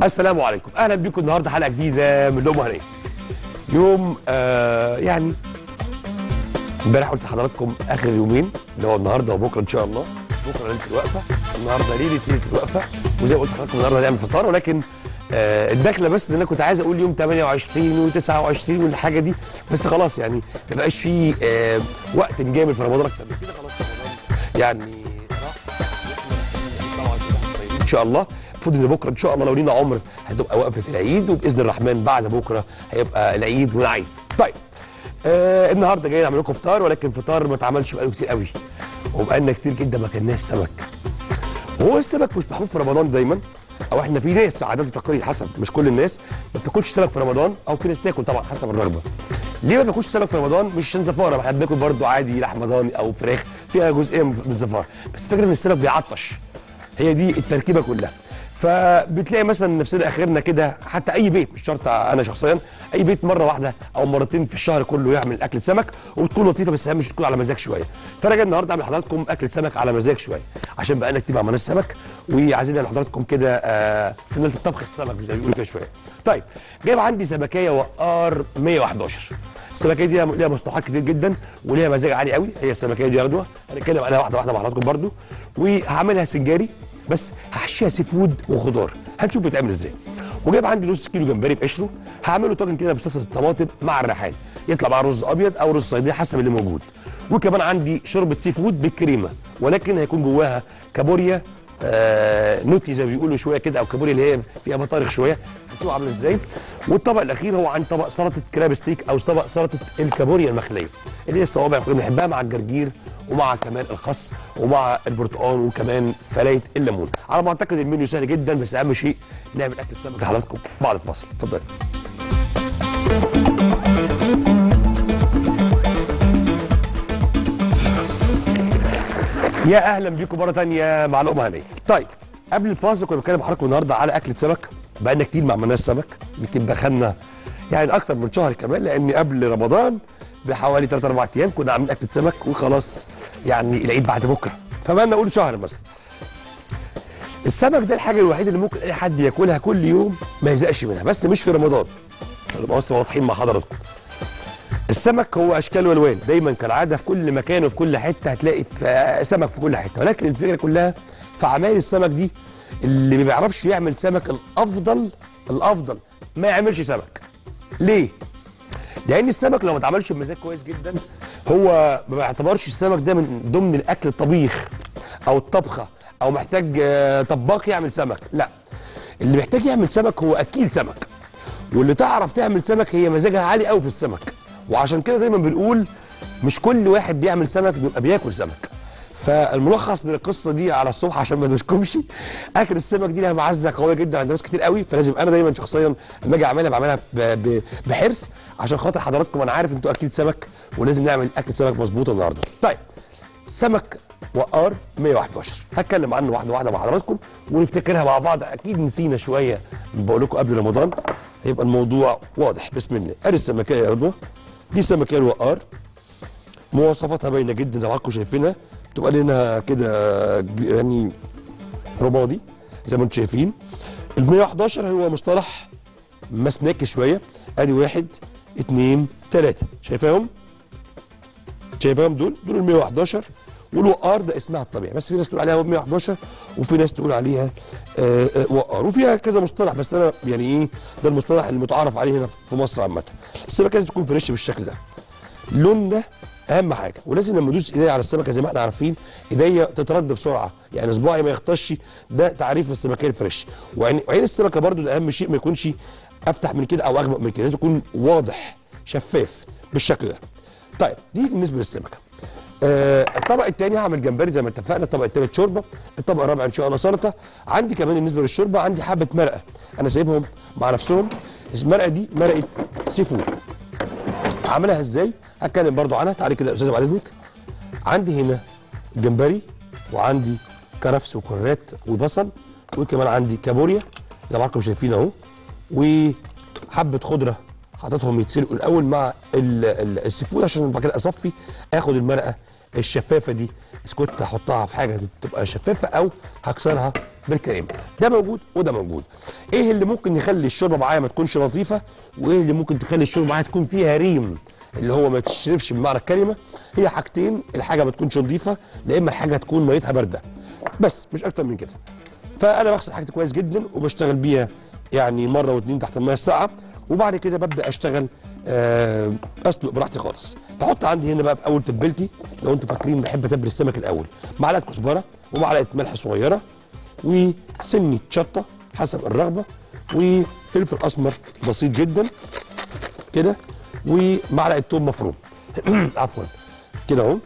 السلام عليكم اهلا بكم النهارده حلقه جديده من لقمه هنيه يوم آه يعني امبارح قلت لحضراتكم اخر يومين اللي هو النهارده وبكره ان شاء الله بكره ليله الوقفه النهارده ليله ليله الوقفه وزي ما قلت لحضراتكم النهارده هنعمل فطار ولكن آه الدخله بس ان انا كنت عايز اقول يوم 28 و29 والحاجه دي بس خلاص يعني ما بقاش في آه وقت نجامل في رمضان اكتر من كده خلاص رمضان يعني راح طبعا كده ان شاء الله المفروض ان بكره ان شاء الله لو لينا عمر هتبقى وقفه العيد وباذن الرحمن بعد بكره هيبقى العيد ونعيد طيب آه النهارده جاي نعمل لكم فطار ولكن فطار ما اتعملش بقاله كتير قوي وبقالنا كتير جدا ما كلناش سمك وهو السمك مش محبوب في رمضان دايما او احنا في ناس عادات وتقاليد حسب مش كل الناس ما بتاكلش سمك في رمضان او في ناس بتاكل طبعا حسب الرغبه ليه ما بناكلش سمك في رمضان مش عشان زفاره احنا بناكل برضه عادي لحمه ضاني او فراخ فيها جزئيه من الزفاره بس الفكره ان السمك بيعطش هي دي التركيبه كلها فبتلاقي مثلا نفسنا اخرنا كده حتى اي بيت مش شرط انا شخصيا اي بيت مره واحده او مرتين في الشهر كله يعمل اكله سمك وبتكون لطيفه بس اهم شيء تكون على مزاج شويه فانا جاي النهارده اعمل لحضراتكم اكله سمك على مزاج شويه عشان بقى كتير ما عملناش سمك وعايزين نعمل لحضراتكم كده آه في نقطه طبخ السمك زي ما بيقولوا كده شويه طيب جايب عندي سمكيه وقار 111 السمكيه دي ليها مصطلحات كتير جدا وليها مزاج عالي قوي هي السمكيه دي يا رضوى هنتكلم عليها واحده واحده مع حضراتكم برده وهعملها سنجاري بس هحشيها سي فود وخضار هنشوف بيتعمل ازاي وجايب عندي نص كيلو جمبري بقشره هعمله طاجن كده بصلصه الطماطم مع الريحان يطلع مع رز ابيض او رز صيديه حسب اللي موجود وكمان عندي شوربه سي فود بالكريمه ولكن هيكون جواها كابوريا آه نوتي زي ما بيقولوا شويه كده او كابوريا اللي هي فيها بطارخ شويه هتشوف عامله ازاي والطبق الاخير هو عن طبق سلطه كراب ستيك او طبق سلطه الكابوريا المخليه اللي هي الصوابع اللي بنحبها مع الجرجير ومع كمان الخس ومع البرتقال وكمان فلايه الليمون على ما اعتقد المنيو سهل جدا بس اهم شيء نعمل اكل السمك لحضراتكم بعد الفاصل اتفضل يا اهلا بيكم مره ثانيه مع لقمه هنيه طيب قبل الفاصل كنا بنتكلم حضراتكم النهارده على اكله سمك بقالنا كتير ما عملناش سمك يمكن دخلنا يعني اكتر من شهر كمان لان قبل رمضان بحوالي 3 4 ايام كنا عاملين اكله سمك وخلاص يعني العيد بعد بكره فبقى نقول شهر مثلا السمك ده الحاجه الوحيده اللي ممكن اي حد ياكلها كل يوم ما يزهقش منها بس مش في رمضان عشان نبقى بس واضحين مع حضراتكم السمك هو اشكال والوان دايما كالعاده في كل مكان وفي كل حته هتلاقي في سمك في كل حته ولكن الفكره كلها في عمايل السمك دي اللي ما بيعرفش يعمل سمك الافضل الافضل ما يعملش سمك ليه لان السمك لو ما اتعملش بمزاج كويس جدا هو ما بيعتبرش السمك ده من ضمن الاكل الطبيخ او الطبخه او محتاج طباخ يعمل سمك لا اللي محتاج يعمل سمك هو اكيل سمك واللي تعرف تعمل سمك هي مزاجها عالي قوي في السمك وعشان كده دايما بنقول مش كل واحد بيعمل سمك بيبقى بياكل سمك فالملخص من القصه دي على الصبح عشان ما نشكمش اكل السمك دي لها معزه قويه جدا عند ناس كتير قوي فلازم انا دايما شخصيا لما اجي اعملها بعملها بحرص عشان خاطر حضراتكم انا عارف انتوا اكيد سمك ولازم نعمل اكل سمك مظبوطه النهارده طيب سمك وقار 111 هتكلم عنه واحده واحده مع حضراتكم ونفتكرها مع بعض اكيد نسينا شويه بقول لكم قبل رمضان هيبقى الموضوع واضح بسم الله ادي السمكيه يا رضوى دي سمكيه الوقار مواصفاتها باينه جدا زي ما حضراتكم شايفينها تبقى لنا كده يعني رمادي زي ما انتم شايفين ال 111 هو مصطلح مسماكي شويه ادي واحد اثنين ثلاثه شايفاهم؟ شايفاهم دول؟ دول ال 111 والوقار ده اسمها الطبيعي بس في ناس تقول عليها 111 وفي ناس تقول عليها آآ آآ وقار وفيها كذا مصطلح بس انا يعني ايه ده المصطلح المتعارف عليه هنا في مصر عامه السمكه لازم تكون فريش بالشكل ده اللون ده اهم حاجه ولازم لما ادوس ايديا على السمكه زي ما احنا عارفين ايديا تترد بسرعه يعني صباعي ما يخطش ده تعريف السمكيه الفريش وعين وعين السمكه برده ده اهم شيء ما يكونش افتح من كده او اغمق من كده لازم يكون واضح شفاف بالشكل ده طيب دي بالنسبه للسمكه آه الطبق الثاني هعمل جمبري زي ما اتفقنا الطبق الثالث شوربه الطبق الرابع ان شاء الله سلطه عندي كمان بالنسبه للشوربه عندي حبه مرقه انا سايبهم مع نفسهم المرقه دي مرقه سي فود عاملها ازاي هتكلم برضو عنها تعالي كده يا استاذه بعد اذنك عندي هنا جمبري وعندي كرفس وكرات وبصل وكمان عندي كابوريا زي ما حضراتكم شايفين اهو وحبه خضره حاططهم يتسلقوا الاول مع ال- ال- السي فود عشان بعد كده اصفي اخد المرقه الشفافه دي اذا كنت هحطها في حاجه تبقى شفافه او هكسرها بالكريمه ده موجود وده موجود ايه اللي ممكن يخلي الشوربه معايا ما تكونش لطيفه وايه اللي ممكن تخلي الشوربه معايا تكون فيها ريم اللي هو ما تشربش بمعنى الكلمه هي حاجتين الحاجه ما تكونش نظيفه لا اما الحاجه تكون ميتها بارده بس مش اكتر من كده فانا بغسل حاجتي كويس جدا وبشتغل بيها يعني مره واتنين تحت الميه الساقعه وبعد كده ببدا اشتغل آه، اسلق براحتي خالص بحط عندي هنا بقى في اول تبلتي لو انتم فاكرين بحب اتبل السمك الاول معلقه كزبره ومعلقه ملح صغيره وسنه شطه حسب الرغبه وفلفل اسمر بسيط جدا كده ومعلقه توم مفروم عفوا كده اهو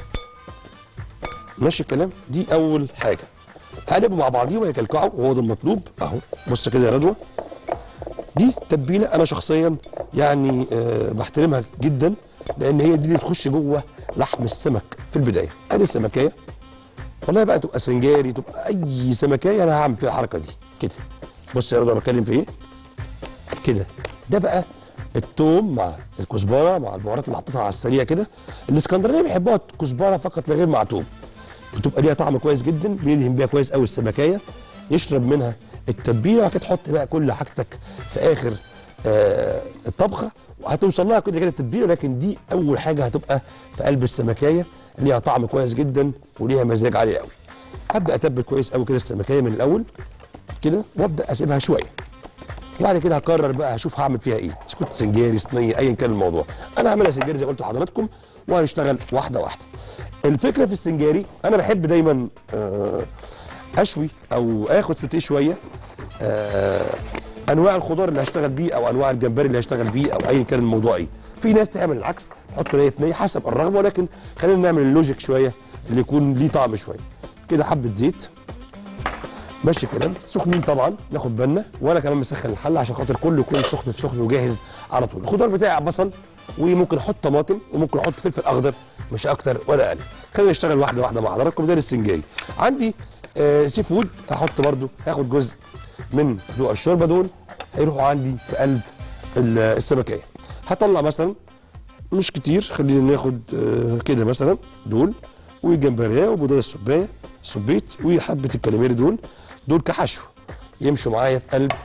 ماشي الكلام دي اول حاجه هقلبوا مع بعضيهم هيكلكعوا وهو ده المطلوب اهو بص كده يا رضوى دي تتبيله انا شخصيا يعني أه بحترمها جدا لان هي دي اللي تخش جوه لحم السمك في البدايه ادي السمكيه والله بقى تبقى سنجاري تبقى اي سمكيه انا هعمل فيها الحركه دي كده بص يا رضوى أنا بتكلم في ايه كده ده بقى التوم مع الكزبره مع البهارات اللي حطيتها على السريع كده الاسكندرانيه بيحبوها كزبره فقط لا غير مع توم بتبقى ليها طعم كويس جدا بندهن بيها كويس قوي السمكيه يشرب منها التتبيله وبعد كده تحط بقى كل حاجتك في اخر آه الطبخه وهتوصل لها كده كده التتبيله لكن دي اول حاجه هتبقى في قلب السمكيه ليها طعم كويس جدا وليها مزاج عالي قوي هبدا اتبل كويس قوي كده السمكيه من الاول كده وابدا اسيبها شويه وبعد كده هقرر بقى هشوف هعمل فيها ايه اذا كنت سنجاري صينيه ايا كان الموضوع انا هعملها سنجاري زي ما قلت لحضراتكم وهنشتغل واحده واحده الفكره في السنجاري انا بحب دايما آه، اشوي او اخد سوتيه شويه آه، انواع الخضار اللي هشتغل بيه او انواع الجمبري اللي هشتغل بيه او ايا كان الموضوع ايه في ناس تعمل العكس تحط نيه في نيه حسب الرغبه ولكن خلينا نعمل اللوجيك شويه اللي يكون ليه طعم شويه كده حبه زيت ماشي الكلام سخنين طبعا ناخد بالنا وانا كمان مسخن الحله عشان خاطر كله يكون سخن في سخن وجاهز على طول الخضار بتاعي بصل وممكن احط طماطم وممكن احط فلفل اخضر مش اكتر ولا اقل خلينا نشتغل واحده واحده مع حضراتكم ده السنجاري عندي آه سي فود هحط برده هاخد جزء من ذوق الشوربه دول هيروحوا عندي في قلب ال- السمكيه هطلع مثلا مش كتير خلينا ناخد آه كده مثلا دول وجمبريه وبيضايه السبايه سبيت وحبه الكاليماري دول دول كحشو يمشوا معايا في قلب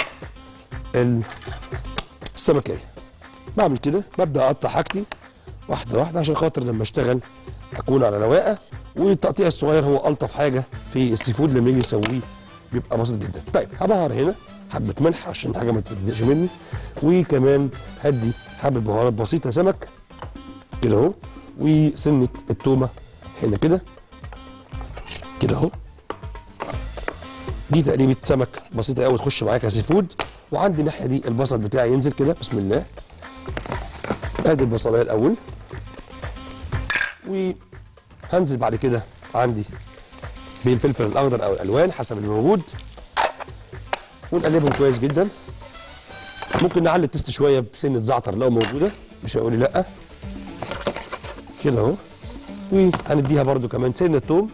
ال- السمكيه بعمل كده ببدا اقطع حاجتي واحده واحده عشان خاطر لما اشتغل اكون على رواقه والتقطيع الصغير هو الطف حاجه في السي فود لما يجي يسويه بيبقى بسيط جدا طيب هبهر هنا حبه ملح عشان حاجه ما تتضايقش مني وكمان هدي حبه بهارات بسيطه سمك كده اهو وسنه التومه هنا كده كده اهو دي تقريبا سمك بسيطه قوي تخش معايا كسي فود وعندي الناحيه دي البصل بتاعي ينزل كده بسم الله ادي البصلايه الاول وهنزل بعد كده عندي بالفلفل الاخضر او الالوان حسب اللي موجود ونقلبهم كويس جدا ممكن نعلي التست شويه بسنه زعتر لو موجوده مش هيقول لي لا كده اهو وهنديها برده كمان سنه توم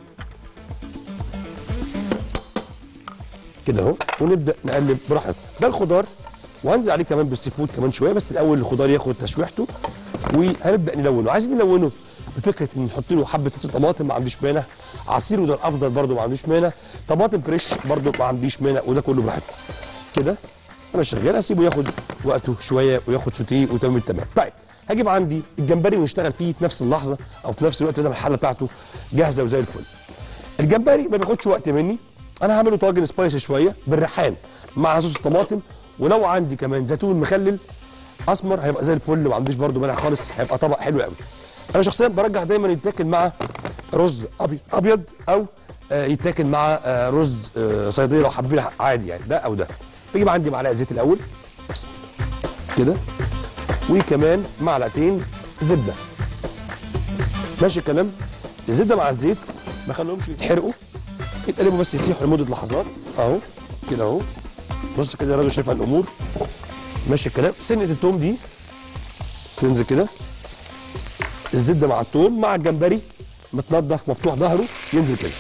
كده اهو ونبدا نقلب براحتنا ده الخضار وهنزل عليه كمان بالسي فود كمان شويه بس الاول الخضار ياخد تشويحته وهنبدا نلونه عايزين نلونه بفكره ان نحط له حبه صلصه طماطم ما عنديش مانع عصير وده الافضل برده ما عنديش مانع طماطم فريش برده ما عنديش مانع وده كله براحتنا كده انا شغال اسيبه ياخد وقته شويه وياخد سوتيه وتمام التمام طيب هجيب عندي الجمبري ونشتغل فيه في نفس اللحظه او في نفس الوقت ده الحله بتاعته جاهزه وزي الفل الجمبري ما بياخدش وقت مني انا هعمله طاجن سبايسي شويه بالريحان مع صوص الطماطم ولو عندي كمان زيتون مخلل اسمر هيبقى زي الفل ما عنديش برده مانع خالص هيبقى طبق حلو قوي انا شخصيا برجح دايما يتاكل مع رز ابيض ابيض او آه، يتاكل مع آه، رز آه، صياديه لو حابين عادي يعني ده او ده بجيب عندي معلقه زيت الاول بسم الله كده وكمان معلقتين زبده ماشي الكلام الزبده مع الزيت ما خليهمش يتحرقوا يتقلبوا بس يسيحوا لمده لحظات اهو كده اهو بص كده يا راجل شايف الامور ماشي الكلام سنه التوم دي تنزل كده الزبده مع التوم مع الجمبري متنضف مفتوح ظهره ينزل كده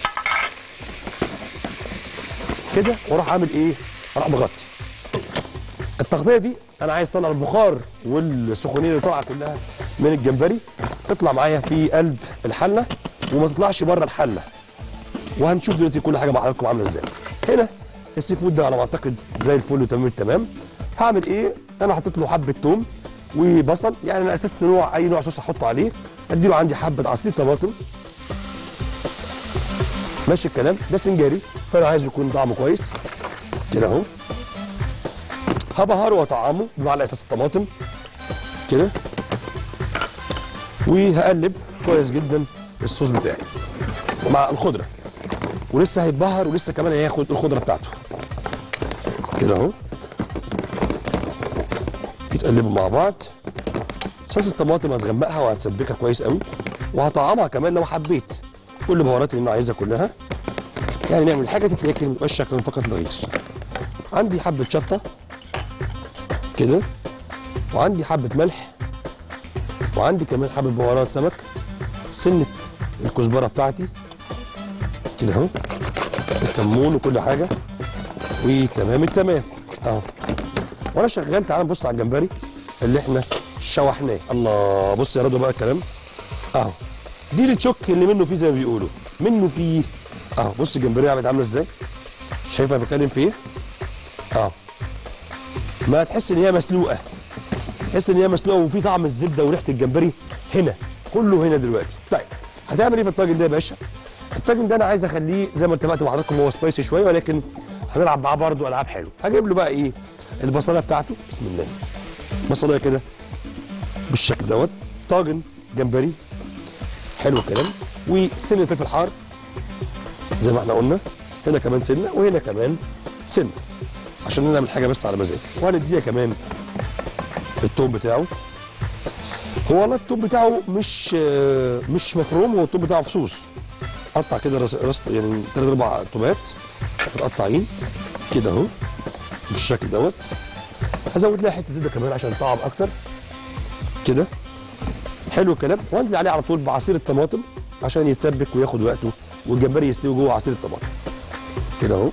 كده واروح عامل ايه؟ اروح مغطي التغطيه دي انا عايز اطلع البخار والسخونيه اللي طالعه كلها من الجمبري تطلع معايا في قلب الحله وما تطلعش بره الحله وهنشوف دلوقتي كل حاجه مع حضراتكم عامله ازاي هنا السي فود ده على ما اعتقد زي الفل وتمام التمام هعمل ايه انا حطيت له حبه توم وبصل يعني انا اسست نوع اي نوع صوص احطه عليه اديله عندي حبه عصير طماطم ماشي الكلام ده سنجاري فانا عايزه يكون طعمه كويس كده اهو هبهره واطعمه على اساس الطماطم كده وهقلب كويس جدا الصوص بتاعي مع الخضره ولسه هيتبهر ولسه كمان هياخد الخضره بتاعته كده اهو يتقلبوا مع بعض صلصه الطماطم هتغمقها وهتسبكها كويس قوي وهطعمها كمان لو حبيت كل البهارات اللي انا عايزها كلها يعني نعمل حاجه تتاكل ميبقاش شكلا فقط لا غير عندي حبه شطه كده وعندي حبه ملح وعندي كمان حبه بهارات سمك سنه الكزبره بتاعتي كده اهو الكمون وكل حاجه وتمام التمام اهو وانا شغال تعال نبص على الجمبري اللي احنا شوحناه الله بص يا رضوى بقى الكلام اهو دي اللي تشك اللي منه فيه زي ما بيقولوا منه فيه اهو بص الجمبريه عملت عامله ازاي شايف انا بتكلم في ايه اهو ما تحس ان هي مسلوقه تحس ان هي مسلوقه وفي طعم الزبده وريحه الجمبري هنا كله هنا دلوقتي طيب هتعمل ايه في الطاجن ده يا باشا الطاجن ده انا عايز اخليه زي ما اتفقت مع حضراتكم هو سبايسي شويه ولكن هنلعب معاه برضه العاب حلوه هجيب له بقى ايه البصله بتاعته بسم الله بصلايه كده بالشكل دوت طاجن جمبري حلو الكلام وسن فلفل حار زي ما احنا قلنا هنا كمان سنه وهنا كمان سنه عشان نعمل حاجه بس على مزاج وهنديها كمان التوم بتاعه هو والله التوم بتاعه مش آه، مش مفروم هو التوم بتاعه فصوص قطع كده رس رس يعني ثلاث اربع تومات متقطعين كده اهو بالشكل دوت هزود لها حته زبده كمان عشان طعم اكتر كده حلو الكلام وانزل عليه على طول بعصير الطماطم عشان يتسبك وياخد وقته والجمبري يستوي جوه عصير الطماطم كده اهو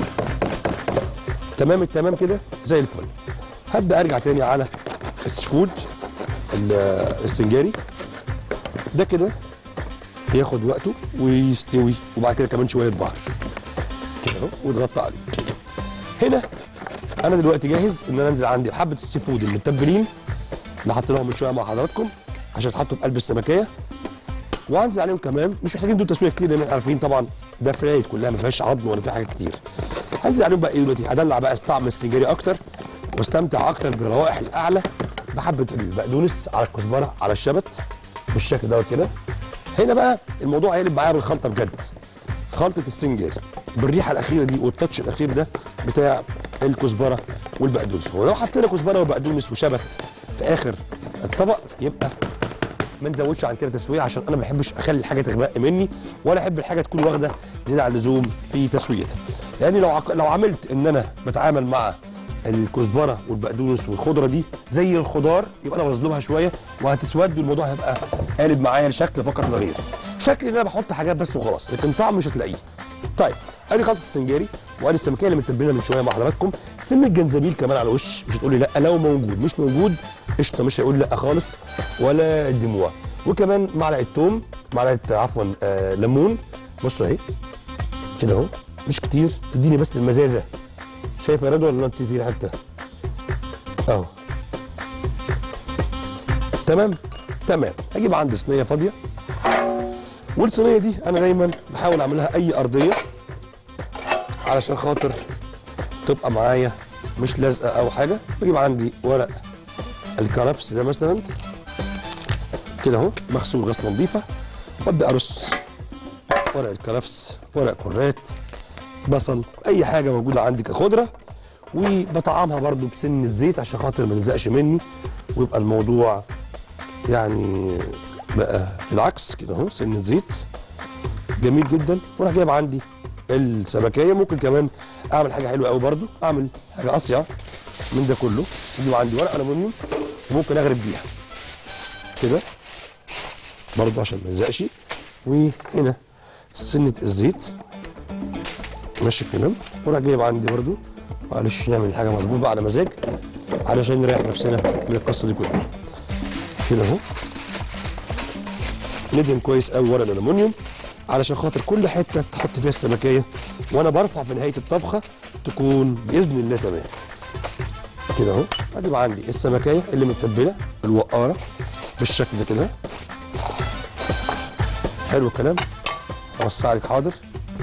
تمام التمام كده زي الفل هبدا ارجع تاني على السي فود ال- السنجاري ده كده ياخد وقته ويستوي وبعد كده كمان شويه بحر كده اهو وتغطى عليه هنا انا دلوقتي جاهز ان انا انزل عندي حبه السي فود المتبلين اللي حطيناهم من شويه مع حضراتكم عشان يتحطوا في قلب السمكيه وانزل عليهم كمان مش محتاجين دول تسويه كتير لان احنا عارفين طبعا ده فرايد كلها ما فيهاش عظم ولا فيها حاجات كتير هنزل عليهم بقى ايه دلوقتي هدلع بقى طعم السنجاري اكتر واستمتع اكتر بالروائح الاعلى بحبه البقدونس على الكزبره على الشبت بالشكل دوت كده هنا بقى الموضوع هيقلب معايا بالخلطه بجد خلطه السنجاري بالريحه الاخيره دي والتاتش الاخير ده بتاع الكزبره والبقدونس هو لو حطينا كزبره وبقدونس وشبت في اخر الطبق يبقى ما نزودش عن كده تسويه عشان انا ما بحبش اخلي الحاجه تغمق مني ولا احب الحاجه تكون واخده زياده عن اللزوم في تسويتها يعني لو عق... لو عملت ان انا بتعامل مع الكزبره والبقدونس والخضره دي زي الخضار يبقى انا بظلمها شويه وهتسود والموضوع هيبقى قالب معايا لشكل فقط لا غير شكل ان انا بحط حاجات بس وخلاص لكن طعم مش هتلاقيه طيب ادي خلطه السنجاري وادي السمكيه اللي متبلينها من شويه مع حضراتكم سن الجنزبيل كمان على الوش مش هتقولي لا لو موجود مش موجود قشطه مش هيقول لا خالص ولا الدموع وكمان معلقه توم معلقه عفوا آه ليمون بصوا اهي كده اهو مش كتير تديني بس المزازه شايف يا رضوى ولا انت في حته اهو تمام تمام هجيب عندي صينيه فاضيه والصينيه دي انا دايما بحاول اعملها اي ارضيه علشان خاطر تبقى معايا مش لازقه او حاجه بجيب عندي ورق الكرفس ده مثلا كده اهو مغسول غسله نظيفه وابدا ارص ورق الكرفس ورق كرات بصل اي حاجه موجوده عندي كخضره وبطعمها برضو بسنه زيت عشان خاطر ما تلزقش مني ويبقى الموضوع يعني بقى العكس كده اهو سنه زيت جميل جدا وانا جايب عندي السمكيه ممكن كمان اعمل حاجه حلوه قوي برضو اعمل حاجه اصيع من ده كله يجيب عندي ورق الومنيوم وممكن اغرب بيها كده برضو عشان ما يلزقش وهنا سنه الزيت ماشي الكلام وراح جايب عندي برضو معلش نعمل حاجه مظبوط بقى على مزاج علشان نريح نفسنا من القصه دي كلها كده اهو ندهن كويس قوي ورق الالومنيوم علشان خاطر كل حته تحط فيها السمكيه وانا برفع في نهايه الطبخه تكون باذن الله تمام كده اهو ادي بقى عندي السمكيه اللي متبله الوقاره بالشكل ده كده حلو الكلام اوسع لك حاضر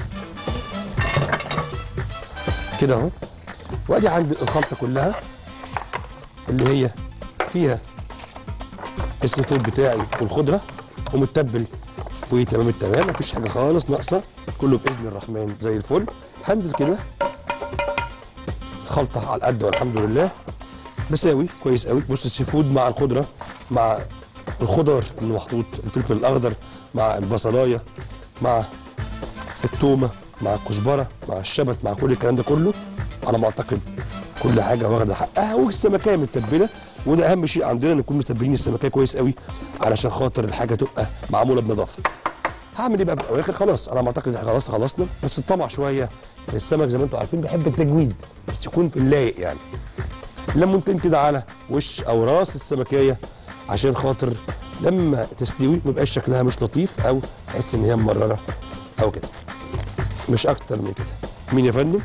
كده اهو وادي عندي الخلطه كلها اللي هي فيها السي فود بتاعي والخضره ومتبل وتمام التمام مفيش حاجه خالص ناقصه كله باذن الرحمن زي الفل هنزل كده خلطه على القد والحمد لله بساوي كويس قوي بص السي فود مع الخضره مع الخضر اللي محطوط الفلفل الاخضر مع البصلايه مع التومه مع الكزبره مع الشبت مع كل الكلام ده كله على ما اعتقد كل حاجه واخده حقها والسمكيه متبله وده اهم شيء عندنا نكون متبلين السمكيه كويس قوي علشان خاطر الحاجه تبقى معموله بنظافه هعمل ايه بقى في الاواخر خلاص انا ما اعتقد خلاص خلصنا بس الطمع شويه السمك زي ما انتم عارفين بيحب التجويد بس يكون في اللايق يعني ليمونتين كده على وش او راس السمكيه عشان خاطر لما تستوي ما يبقاش شكلها مش لطيف او تحس ان هي مرره او كده مش اكتر من كده مين يا فندم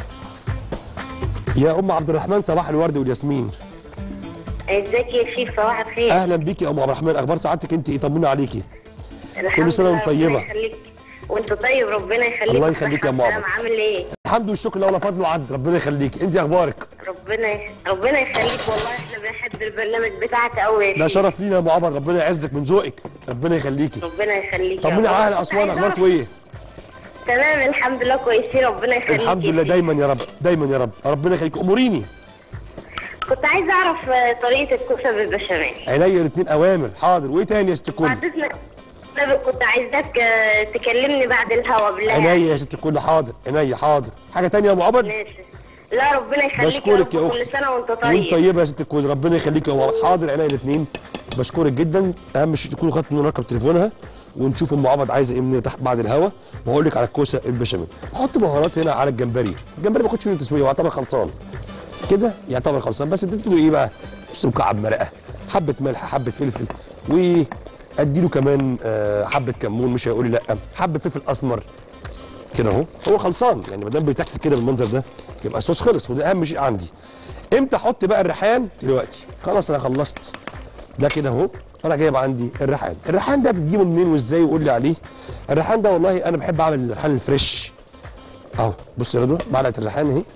يا ام عبد الرحمن صباح الورد والياسمين ازيك يا شيف صباح الخير اهلا بيكي يا ام عبد الرحمن اخبار سعادتك انت ايه طمنا عليكي الحمد سنة لله، وانت طيبة. ربنا يخليك وانت طيب ربنا يخليك الله يخليك يا أم والصحة عمر. والسلامة. عامل ايه الحمد والشكر لله ولا فضل وعد ربنا يخليك انت اخبارك ربنا يخ... ربنا يخليك والله احنا بنحب البرنامج بتاعك قوي يا ده شيف. شرف لينا يا ام عبد ربنا يعزك من ذوقك ربنا يخليكي ربنا يخليك يا طمني رب. على اهل اسوان عايزة اخباركم أعرف- ايه تمام الحمد لله كويسين ربنا يخليك الحمد يا لله شيف. دايما يا رب دايما يا رب ربنا يخليك اموريني كنت عايزه اعرف آه، طريقه الكوسه بالبشاميل عينيا الاثنين اوامر حاضر وايه تاني يا ست الكل بعد اذنك أنا كنت عايزاك آه، تكلمني بعد الهوا بالله عينيا يا ست الكل حاضر عينيا حاضر حاجه تانية يا ام عبد ماشي لا ربنا يخليك بشكرك يا رب. اختي كل سنه وانت وانت طيب طيبه يا ست الكل ربنا يخليك يا ام عبد حاضر عينيا الاثنين بشكرك جدا اهم شيء تكونوا خدتوا من رقم تليفونها ونشوف ام عبد عايزه ايه مننا تحت بعد الهوا وهقول لك على الكوسه البشاميل بحط بهارات هنا على الجمبري الجمبري ما باخدش منه تسويه ويعتبر خلصان كده يعتبر خلصان بس اديت له ايه بقى بص مكعب مرقه حبه ملح حبه فلفل وادي له كمان آه، حبه كمون مش هيقول لي لا حبه فلفل اسمر كده اهو هو خلصان يعني ما دام بيتكتك كده بالمنظر ده يبقى الصوص خلص وده اهم شيء عندي امتى احط بقى الريحان دلوقتي خلاص انا خلصت ده كده اهو انا جايب عندي الريحان الريحان ده بتجيبه منين وازاي وقول لي عليه الريحان ده والله انا بحب اعمل الريحان الفريش اهو بص يا رضوى معلقه الريحان اهي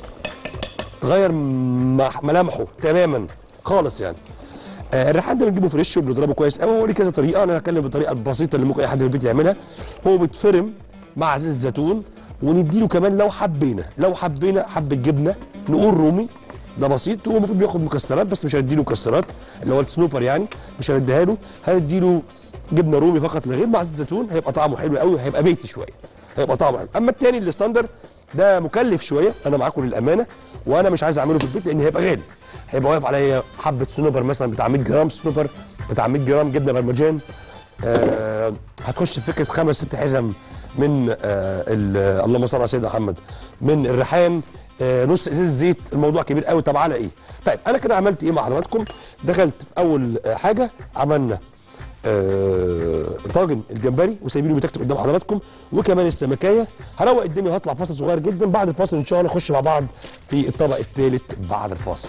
تغير م- ملامحه تماما خالص يعني آه، الريحان ده بنجيبه فريش وبنضربه كويس قوي وليه كذا طريقه انا هتكلم بالطريقه البسيطه اللي ممكن اي حد في البيت يعملها هو بيتفرم مع زيت زيتون ونديله كمان لو حبينا لو حبينا حبه جبنه نقول رومي ده بسيط هو المفروض بياخد مكسرات بس مش هنديله مكسرات اللي هو السنوبر يعني مش هنديها له هنديله جبنه رومي فقط لا غير مع زيت زيتون هيبقى طعمه حلو قوي هيبقى بيتي شويه هيبقى طعمه حلو اما التاني الستاندر ده مكلف شويه انا معاكم للامانه وانا مش عايز اعمله في البيت لان هيبقى غالي هيبقى واقف عليا حبه سنوبر مثلا بتاع 100 جرام سنوبر بتاع 100 جرام جبنه برمجان آه هتخش في فكره خمس ست حزم من آه ال- اللهم صل على سيدنا محمد من الريحان آه نص ازاز زيت الموضوع كبير قوي طب على ايه؟ طيب انا كده عملت ايه مع حضراتكم؟ دخلت في اول آه، حاجه عملنا آه، طاجن الجمبري وسايبينه بيتكتب قدام حضراتكم وكمان السمكيه هروق الدنيا وهطلع فاصل صغير جدا بعد الفاصل ان شاء الله نخش مع بعض في الطبق الثالث بعد الفاصل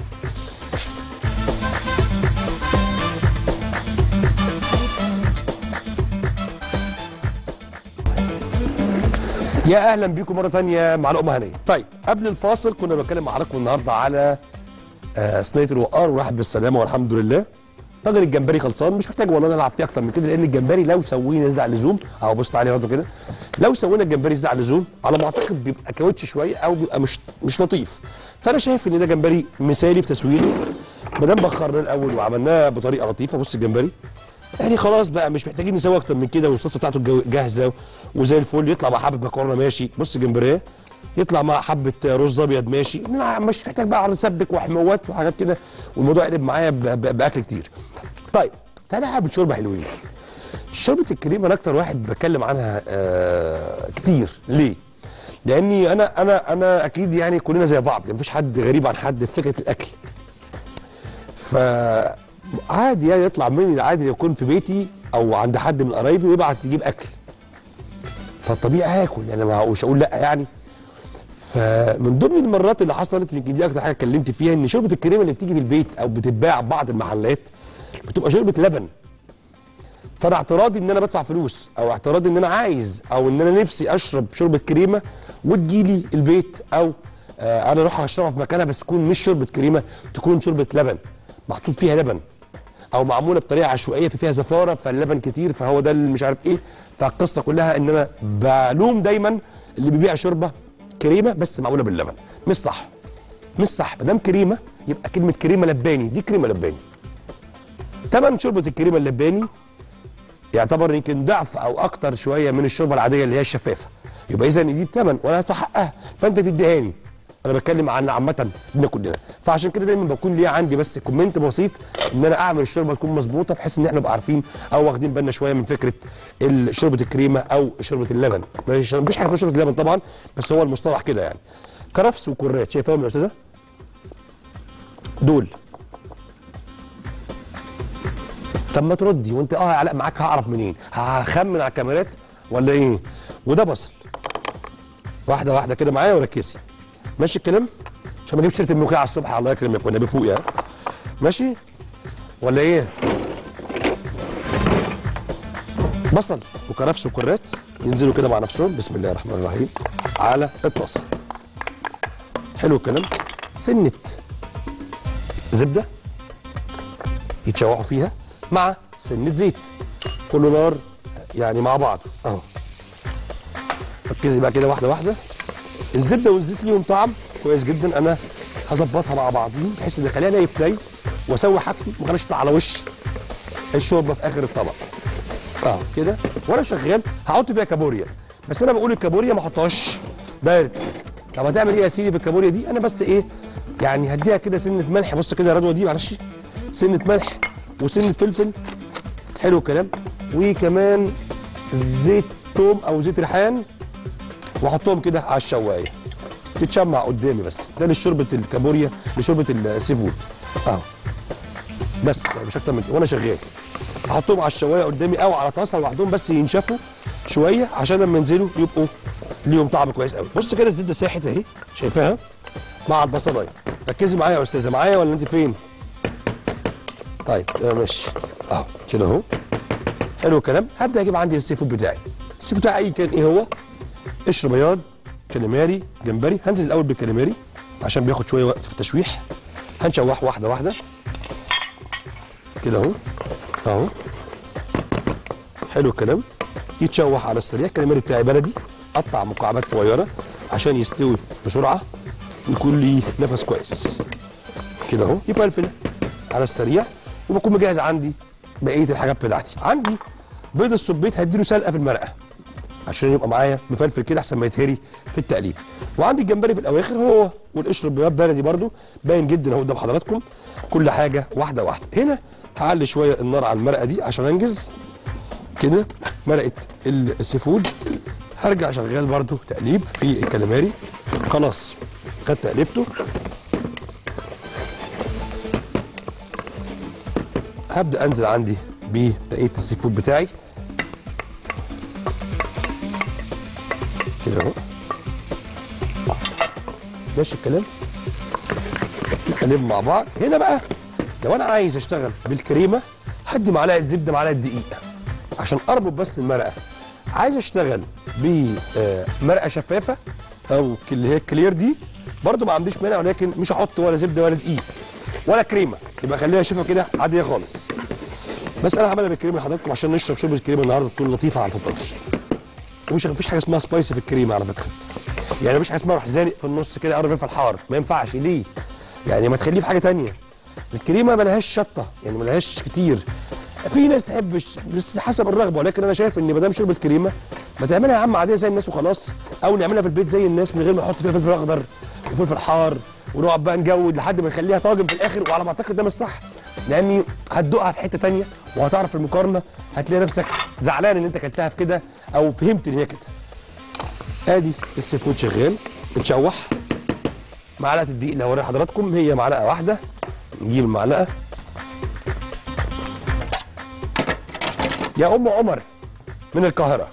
يا اهلا بيكم مره تانية مع لقمه هنيه طيب قبل الفاصل كنا بنتكلم مع حضراتكم النهارده على آه، صينيه الوقار وراحت بالسلامه والحمد لله طاجن الجمبري خلصان مش محتاج والله نلعب فيه اكتر من كده لان الجمبري لو سوينا يزدع اللزوم اهو بص تعالى برضه كده لو سوينا الجمبري يزدع اللزوم على ما اعتقد بيبقى كاوتش شويه او بيبقى مش مش لطيف فانا شايف ان ده جمبري مثالي في تسويته ما دام بخرناه الاول وعملناه بطريقه لطيفه بص الجمبري يعني خلاص بقى مش محتاجين نسوي اكتر من كده والصلصه بتاعته جو- جاهزه وزي الفل يطلع مع حبه مكرونه ماشي بص الجمبريه يطلع مع حبه رز ابيض ماشي لا، مش محتاج بقى نسبك وحموات وحاجات كده والموضوع يقلب معايا ب- ب- باكل كتير طيب تعالى اعمل شوربه حلوين شوربه الكريمه انا اكتر واحد بتكلم عنها آه كتير ليه لاني انا انا انا اكيد يعني كلنا زي بعض يعني مفيش حد غريب عن حد في فكره الاكل فعادي يعني يطلع مني العادي لو يكون في بيتي او عند حد من قرايبي ويبعت يجيب اكل فالطبيعي هاكل يعني ما مش هقول لا يعني فمن ضمن المرات اللي حصلت يمكن دي اكتر حاجه اتكلمت فيها ان شوربه الكريمه اللي بتيجي في البيت او بتتباع في بعض المحلات بتبقى شوربه لبن فانا اعتراضي ان انا بدفع فلوس او اعتراضي ان انا عايز او ان انا نفسي اشرب شوربه كريمه وتجيلي البيت او آه انا اروح اشربها في مكانها بس تكون مش شوربه كريمه تكون شوربه لبن محطوط فيها لبن او معموله بطريقه عشوائيه فيها زفاره فاللبن كتير فهو ده اللي مش عارف ايه فالقصه كلها ان انا بلوم دايما اللي بيبيع شوربه كريمه بس معموله باللبن مش صح مش صح ما دام كريمه يبقى كلمه كريمه لباني دي كريمه لباني تمن شوربه الكريمه اللباني يعتبر يمكن ضعف او اكتر شويه من الشوربه العاديه اللي هي الشفافه يبقى اذا دي الثمن وانا هدفع حقها فانت تديهاني انا بتكلم عن عامه بينا كلنا فعشان كده دايما بكون ليا عندي بس كومنت بسيط ان انا اعمل الشوربه تكون مظبوطه بحيث ان احنا نبقى عارفين او واخدين بالنا شويه من فكره ال- شوربه الكريمه او شوربه اللبن مفيش مفيش حاجه اسمها شوربه اللبن طبعا بس هو المصطلح كده يعني كرفس وكرات شايفاهم يا استاذه دول طب ما تردي وانت اه يا علاء معاك هعرف منين هخمن على الكاميرات ولا ايه وده بصل واحده واحده كده معايا وركزي ماشي الكلام عشان ما اجيبش سيره الملوخيه على الصبح الله يكرمك والنبي فوق يعني ماشي ولا ايه بصل وكرفس وكرات ينزلوا كده مع نفسهم بسم الله الرحمن الرحيم على الطاسه حلو الكلام سنه زبده يتشوحوا فيها مع سنه زيت كله نار يعني مع بعض اهو ركزي بقى كده واحده واحده الزبده والزيت ليهم طعم كويس جدا انا هظبطها مع بعضهم بحيث ان اخليها ناي في ناي واسوي حاجتي ما اخليش تطلع على وش الشوربه في اخر الطبق اه كده وانا شغال هحط فيها كابوريا بس انا بقول الكابوريا ما احطهاش دايركت طب هتعمل ايه يا سيدي بالكابوريا دي انا بس ايه يعني هديها كده سنه ملح بص كده يا رضوى دي معلش سنه ملح وسنه فلفل حلو الكلام وكمان زيت توم او زيت ريحان واحطهم كده على الشوايه تتشمع قدامي بس ده لشوربه الكابوريا لشوربه السي فود اهو بس يعني مش اكتر من كده وانا شغال احطهم على الشوايه قدامي او على طاسه لوحدهم بس ينشفوا شويه عشان لما ينزلوا يبقوا ليهم طعم كويس قوي بص كده الزبده ساحت اهي شايفاها مع البصلايه ركزي معايا يا استاذه معايا ولا انت فين طيب يا ماشي اهو كده اهو حلو الكلام هبدا اجيب عندي السي فود بتاعي السي فود بتاعي اي كان ايه هو قشر بياض كاليماري جمبري هنزل الاول بالكاليماري عشان بياخد شويه وقت في التشويح هنشوح واحده واحده كده اهو اهو حلو الكلام يتشوح على السريع الكاليماري بتاعي بلدي قطع مكعبات صغيره عشان يستوي بسرعه يكون ليه نفس كويس كده اهو يفلفل على السريع وبكون مجهز عندي بقيه الحاجات بتاعتي عندي بيض السبيت هديله سلقه في المرقه عشان يبقى معايا مفلفل كده احسن ما يتهري في التقليب وعندي الجمبري في الاواخر هو والقشر البياض بلدي برده باين جدا اهو قدام حضراتكم كل حاجه واحده واحده هنا هعلي شويه النار على المرقه دي عشان انجز كده مرقه السي فود هرجع شغال برده تقليب في الكاليماري خلاص خد تقليبته هبدا انزل عندي ببقيه السي فود بتاعي كده اهو ماشي الكلام نقلبهم مع بعض هنا بقى لو انا عايز اشتغل بالكريمه هدي معلقه زبده معلقه دقيق عشان اربط بس المرقه عايز اشتغل بمرقه شفافه او اللي هي الكلير دي برضو ما عنديش مانع ولكن مش هحط ولا زبده ولا دقيق ولا كريمه يبقى خليها شفافه كده عاديه خالص بس انا هعملها بالكريمه لحضراتكم عشان نشرب شوربه الكريمه النهارده تكون لطيفه على الفطار ومش مفيش حاجه اسمها سبايسي في الكريمه على فكره يعني مفيش حاجه اسمها روح زانق في النص كده قرب ينفع الحار ما ينفعش ليه يعني ما تخليه في حاجه تانية الكريمه ملهاش شطه يعني ملهاش كتير في ناس تحب الش- بس حسب الرغبه ولكن انا شايف ان ما دام شربت كريمه ما تعملها يا عم عاديه زي الناس وخلاص او نعملها في البيت زي الناس من غير ما نحط فيها فلفل اخضر وفلفل حار ونقعد بقى نجود لحد ما نخليها طاجن في الاخر وعلى ما اعتقد ده مش صح لاني هتدوقها في حته تانية وهتعرف المقارنه هتلاقي نفسك زعلان ان انت اكلتها في كده او فهمت ان هي كده ادي السي فود شغال اتشوح معلقه الدقيق اللي هوريها لحضراتكم هي معلقه واحده نجيب المعلقه يا ام عمر من القاهره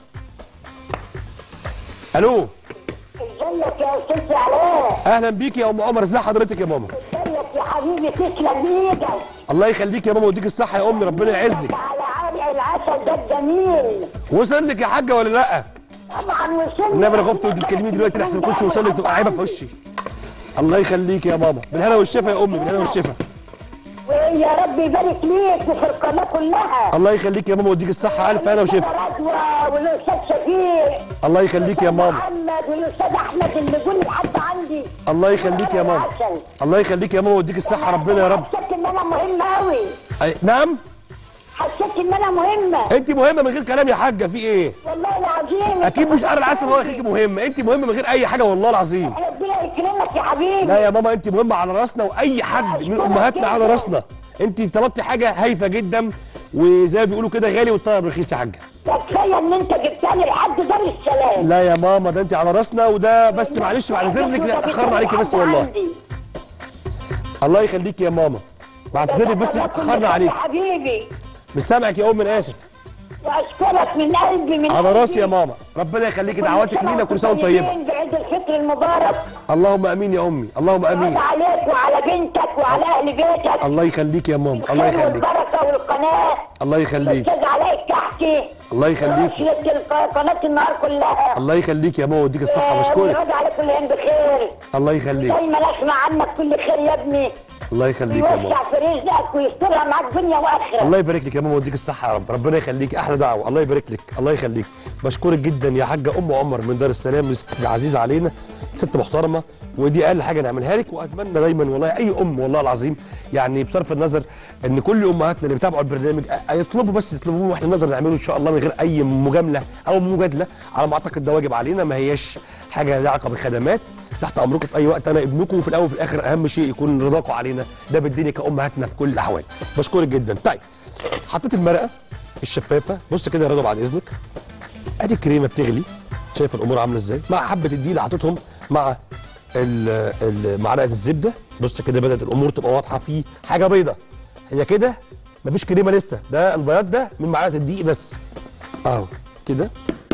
الو ازيك يا استاذ علاء اهلا بيك يا ام عمر ازي حضرتك يا ماما ازيك يا حبيبي تسلم ايدك الله يخليك يا ماما ويديك الصحه يا امي ربنا يعزك على عالي العسل ده الجميل وصل لك يا حاجه ولا لا طبعا وصلنا النبي انا خفت ودي تكلميني دلوقتي لحسن يخش يوصل لك تبقى عيبه في وشي الله يخليك يا ماما بالهنا والشفا يا امي بالهنا والشفا ويا رب يبارك ليك وفي القناه كلها الله يخليك يا ماما ويديك الصحه الف هنا وشفا رضوى والاستاذ شفيق الله يخليك يا ماما محمد والاستاذ احمد اللي جم لحد عندي الله يخليك يا ماما العسل. الله يخليك يا ماما ويديك الصحه ربنا يا رب حسيت ان انا مهمه قوي أي... نعم حسيت ان انا مهمه انت مهمه من غير كلام يا حاجه في ايه والله العظيم اكيد مش قرر العسل هو يخليكي مهمه انت مهمه من غير اي حاجه والله العظيم ربنا يكرمك يا حبيبي لا يا ماما انت مهمه على راسنا واي حد من امهاتنا على راسنا انت طلبتي حاجه هايفه جدا وزي ما بيقولوا كده غالي والطلب رخيص يا حاجه ده كفايه ان انت جبتني لحد دار السلام لا يا ماما ده انت على راسنا وده بس معلش بعتذر لك لا اتاخرنا عليكي بس والله عندي. الله يخليك يا ماما بعتذر لك بس إن احنا اتاخرنا عليك يا حبيبي مش سامعك يا ام انا اسف واشكرك من قلبي من على قلبي. راسي يا ماما ربنا يخليكي دعواتك كل سنة لينا كل سنه وانت وانتم طيبه طيبين بعيد الفطر المبارك اللهم امين يا امي اللهم امين وعلى عليك وعلى بنتك وعلى اهل بيتك الله يخليك يا ماما الله الخير يخليك والبركه والقناه الله يخليك استاذ علاء الكحكي الله يخليك رشية الق- قناه النهار كلها الله يخليك يا ماما ويديك الصحه بشكرك ويرد على كل يوم بخير الله يخليك دايما اسمع عنك كل خير يا ابني الله يخليك يا ماما ويوسع في رزقك ويسترها معاك دنيا واخره الله يبارك لك يا ماما ويديك الصحه يا رب ربنا يخليك احلى دعوه الله يبارك لك الله يخليك بشكرك جدا يا حاجه ام عمر من دار السلام ست عزيزه علينا ست محترمه ودي اقل حاجه نعملها لك واتمنى دايما والله اي ام والله العظيم يعني بصرف النظر ان كل امهاتنا اللي بيتابعوا البرنامج أ- يطلبوا بس يطلبوه واحنا نقدر نعمله ان شاء الله من غير اي مجامله او مجادله على ما اعتقد ده واجب علينا ما هياش حاجه لها علاقه بالخدمات تحت امركم في اي وقت انا ابنكم وفي الاول وفي الاخر اهم شيء يكون رضاكم علينا ده بالدنيا كامهاتنا في كل الاحوال بشكرك جدا طيب حطيت المرقه الشفافه بص كده يا رضا بعد اذنك ادي الكريمه بتغلي شايف الامور عامله ازاي مع حبه الدقيق اللي حطيتهم مع ال- ال- معلقه الزبده بص كده بدات الامور تبقى واضحه في حاجه بيضه هي كده مفيش كريمه لسه ده البياض ده من معلقه الدقيق بس اهو كده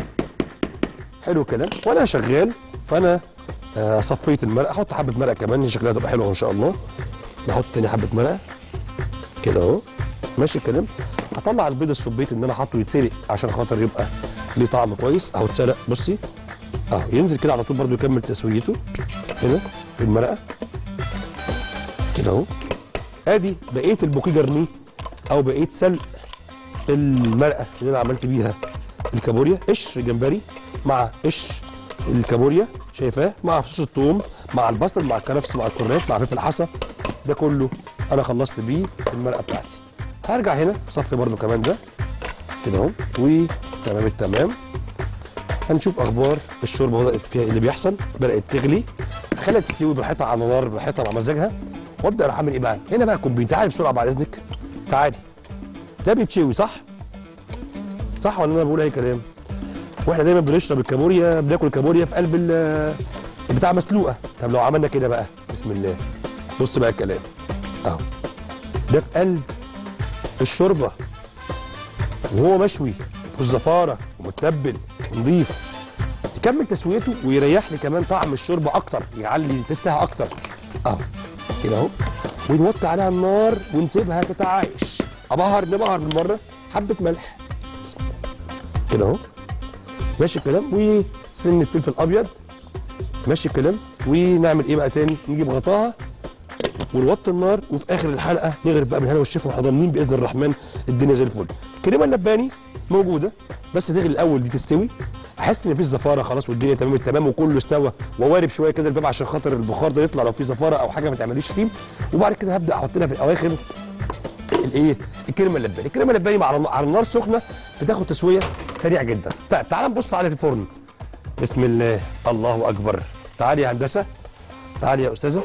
حلو الكلام وانا شغال فانا آه صفيت المرقه احط حبه مرقه كمان شكلها تبقى حلوه ان شاء الله نحط تاني حبه مرقه كده اهو ماشي الكلام هطلع البيض السبيت ان انا حاطه يتسلق عشان خاطر يبقى ليه طعم كويس اهو اتسلق بصي اهو ينزل كده على طول برده يكمل تسويته هنا في المرقه كده اهو ادي بقيه البوكيه جرنيه او بقيه سلق المرقه اللي انا عملت بيها الكابوريا قشر جمبري مع قشر الكابوريا شايفاه مع فصوص الثوم مع البصل مع الكرفس مع الكرات مع فلفل حصى ده كله انا خلصت بيه المرقه بتاعتي هرجع هنا اصفي برده كمان ده كده اهو وتمام التمام هنشوف اخبار الشوربه بدات فيها إيه اللي بيحصل بدات تغلي خليها تستوي براحتها على نار براحتها مع مزاجها وابدا اروح اعمل ايه بقى هنا بقى كومبين تعالي بسرعه بعد اذنك تعالي ده بيتشوي صح صح ولا انا بقول اي كلام واحنا دايما بنشرب الكابوريا بناكل الكابوريا في قلب ال- البتاع مسلوقه طب لو عملنا كده بقى بسم الله بص بقى الكلام اهو ده في قلب الشوربه وهو مشوي في الزفاره ومتبل ونضيف يكمل تسويته ويريح لي كمان طعم الشوربه اكتر يعلي تستها اكتر اهو كده اهو ونوطي عليها النار ونسيبها تتعايش ابهر نبهر بالمره حبه ملح بسم الله. كده اهو ماشي الكلام وسنه فلفل ابيض ماشي الكلام ونعمل ايه بقى تاني نجيب غطاها ونوطي النار وفي اخر الحلقه نغرب بقى بالهنا والشفا واحنا ضامنين باذن الرحمن الدنيا زي الفل الكريمه اللباني موجوده بس تغلي الاول دي تستوي احس ان مفيش زفاره خلاص والدنيا تمام التمام وكله استوى ووارب شويه كده الباب عشان خاطر البخار ده يطلع لو في زفاره او حاجه ما تعمليش فيه وبعد كده هبدا احط لها في الاواخر الايه الكريمه اللباني الكريمه اللباني مع على النار سخنه بتاخد تسويه سريع جدا طيب تعال نبص على الفرن بسم الله الله اكبر تعالي يا هندسه تعالي يا استاذه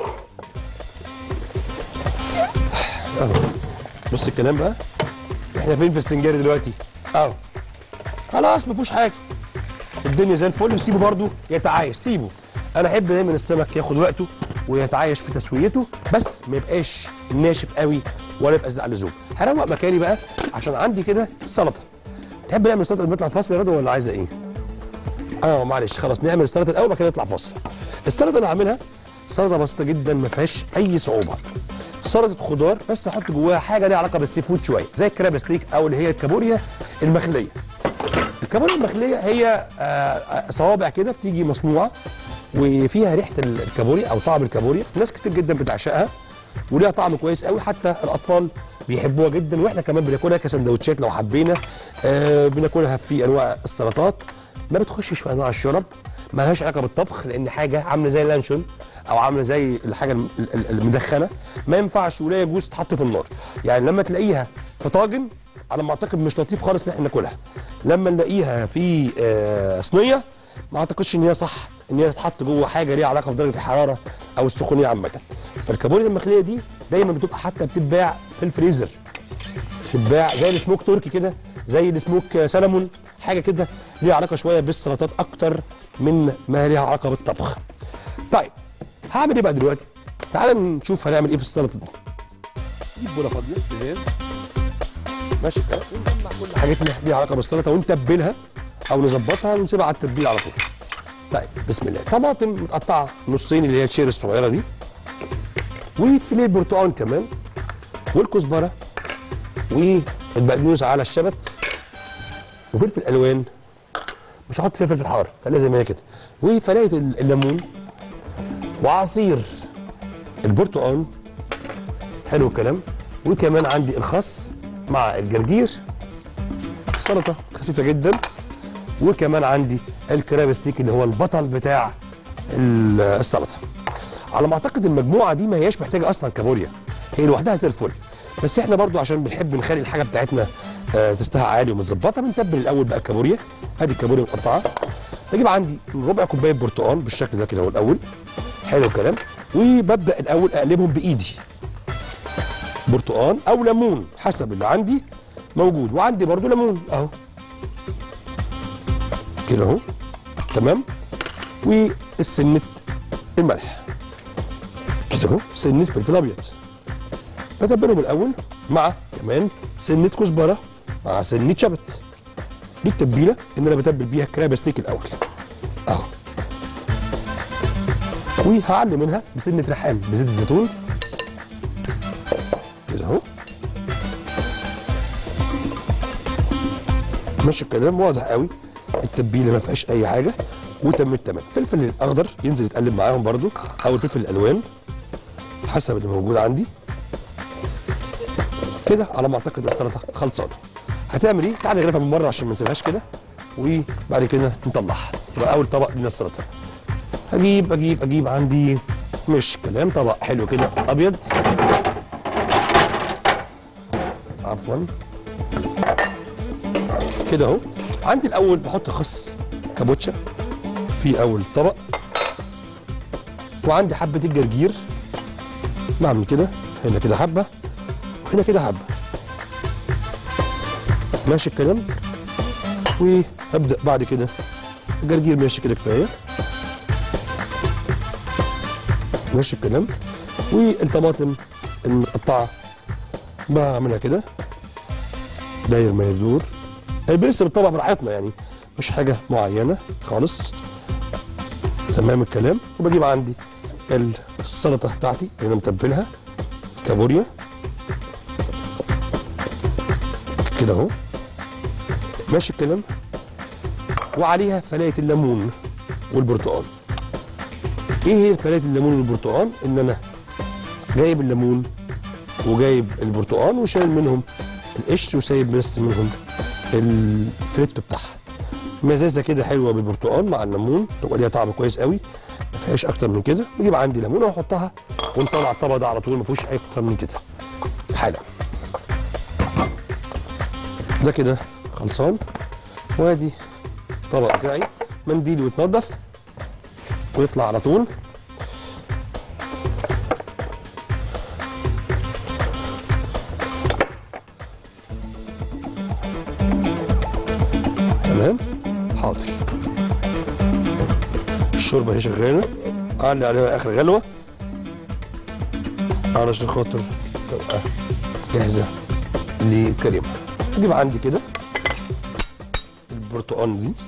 اهو بص الكلام بقى احنا فين في السنجاري دلوقتي اهو خلاص ما فيهوش حاجه الدنيا زي الفل وسيبه برده يتعايش سيبه انا احب دايما السمك ياخد وقته ويتعايش في تسويته بس ما يبقاش ناشف قوي ولا يبقى زي عن اللزوم هروق مكاني بقى عشان عندي كده سلطه تحب نعمل سلطه نطلع فاصل يا رضوى ولا عايزه ايه؟ اه معلش خلاص نعمل السلطه الاول بعد كده نطلع فاصل السلطه اللي هعملها سلطه بسيطه جدا ما فيهاش اي صعوبه سلطه خضار بس احط جواها حاجه ليها علاقه بالسي فود شويه زي الكراب ستيك او اللي هي الكابوريا المخليه الكابوريا المخليه هي آه، آه، صوابع كده بتيجي مصنوعه وفيها ريحه ال- الكابوريا او طعم الكابوريا ناس كتير جدا بتعشقها وليها طعم كويس قوي حتى الاطفال بيحبوها جدا واحنا كمان بناكلها كسندوتشات لو حبينا آه بناكلها في انواع السلطات ما بتخشش في انواع الشرب ما لهاش علاقه بالطبخ لان حاجه عامله زي اللانشون او عامله زي الحاجه الم- ال- ال- المدخنه ما ينفعش ولا يجوز تتحط في النار يعني لما تلاقيها في طاجن على ما اعتقد مش لطيف خالص ان احنا ناكلها لما نلاقيها في آه صينيه ما اعتقدش ان هي صح ان هي تتحط جوه حاجه ليها علاقه بدرجه الحراره او السخونيه عامه فالكابوريا المخليه دي دايما بتبقى حتى بتتباع في الفريزر بتتباع زي السموك تركي كده زي السموك سلمون حاجه كده ليها علاقه شويه بالسلطات اكتر من ما ليها علاقه بالطبخ طيب هعمل ايه بقى دلوقتي تعال نشوف هنعمل ايه في السلطه دي نجيب بوله فاضيه ازاز ماشي الكلام ونجمع كل حاجتنا ليها علاقه بالسلطه ونتبلها او نظبطها ونسيبها على التتبيله على طول طيب بسم الله طماطم متقطعه نصين اللي هي الشير الصغيره دي وفيليه برتقال كمان والكزبره والبقدونس على الشبت وفلفل الوان مش هحط فيها فلفل حار خليها زي ما هي كده وفلايه ال- الليمون وعصير البرتقال حلو الكلام وكمان عندي الخس مع الجرجير سلطه خفيفه جدا وكمان عندي الكراب ستيك اللي هو البطل بتاع ال- السلطه على ما اعتقد المجموعه دي ما هياش محتاجه اصلا كابوريا هي لوحدها زي الفل بس احنا برضو عشان بنحب نخلي الحاجه بتاعتنا آه تستوى عالي ومتظبطه بنتبل الاول بقى الكابوريا ادي الكابوريا متقطعه بجيب عندي ربع كوبايه برتقال بالشكل ده كده هو الاول حلو الكلام وببدا الاول اقلبهم بايدي برتقال او ليمون حسب اللي عندي موجود وعندي برضو ليمون اهو كده اهو تمام والسنه الملح كده اهو سنه فلفل ابيض بتبلهم الاول مع كمان سنه كزبره مع سنه شبت دي التتبيله ان انا بتبل بيها الكراب ستيك الاول اهو وهعلي منها بسنه ريحان بزيت الزيتون كده اهو ماشي الكلام واضح قوي التتبيله ما فيهاش اي حاجه وتم التمام الفلفل الاخضر ينزل يتقلب معاهم برضو او الفلفل الالوان حسب اللي موجود عندي كده على ما اعتقد السلطه خلصانه هتعمل ايه تعالى نغرفها من مره عشان ما نسيبهاش كده وبعد كده نطلعها يبقى اول طبق من السلطه اجيب اجيب اجيب عندي مش كلام طبق حلو كده ابيض عفوا كده اهو عندي الاول بحط خس كابوتشا في اول طبق وعندي حبه الجرجير بعمل كده هنا كده حبه وهنا كده حبه ماشي الكلام وابدا بعد كده الجرجير ماشي كده كفايه ماشي الكلام والطماطم المقطعه بعملها كده داير ما يدور هيبقى لسه بالطبع براحتنا يعني مش حاجه معينه خالص تمام الكلام وبجيب عندي السلطه بتاعتي اللي انا متبلها كابوريا كده اهو ماشي الكلام وعليها فلايه الليمون والبرتقال ايه هي فلايه الليمون والبرتقال ان انا جايب الليمون وجايب البرتقال وشايل منهم القشر وسايب بس منهم الفريتو بتاعها مزازه كده حلوه بالبرتقال مع الليمون تبقى ليها طعم كويس قوي ما فيهاش اكتر من كده نجيب عندي ليمونه واحطها ونطلع الطبق ده على طول ما فيهوش اي اكتر من كده حالا ده كده خلصان وادي الطبق بتاعي منديل ويتنضف ويطلع على طول تمام حاضر الشوربه هي شغاله اعلي عليها اخر غلوه علشان خاطر تبقى جاهزه للكريمه اجيب عندي كده البرتقال دي